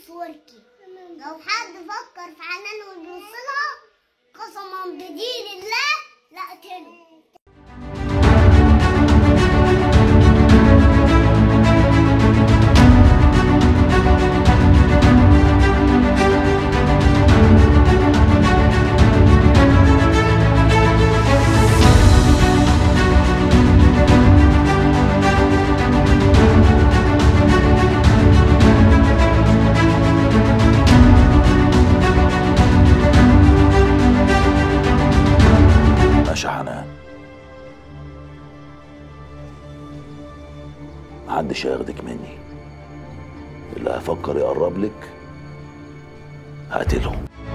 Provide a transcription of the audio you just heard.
توركي لو حد فكر في حنان ويبصلها قسما بدين الله لا اقتله ماشي يا حنان محدش هياخدك مني اللي هيفكر يقرب لك هقتله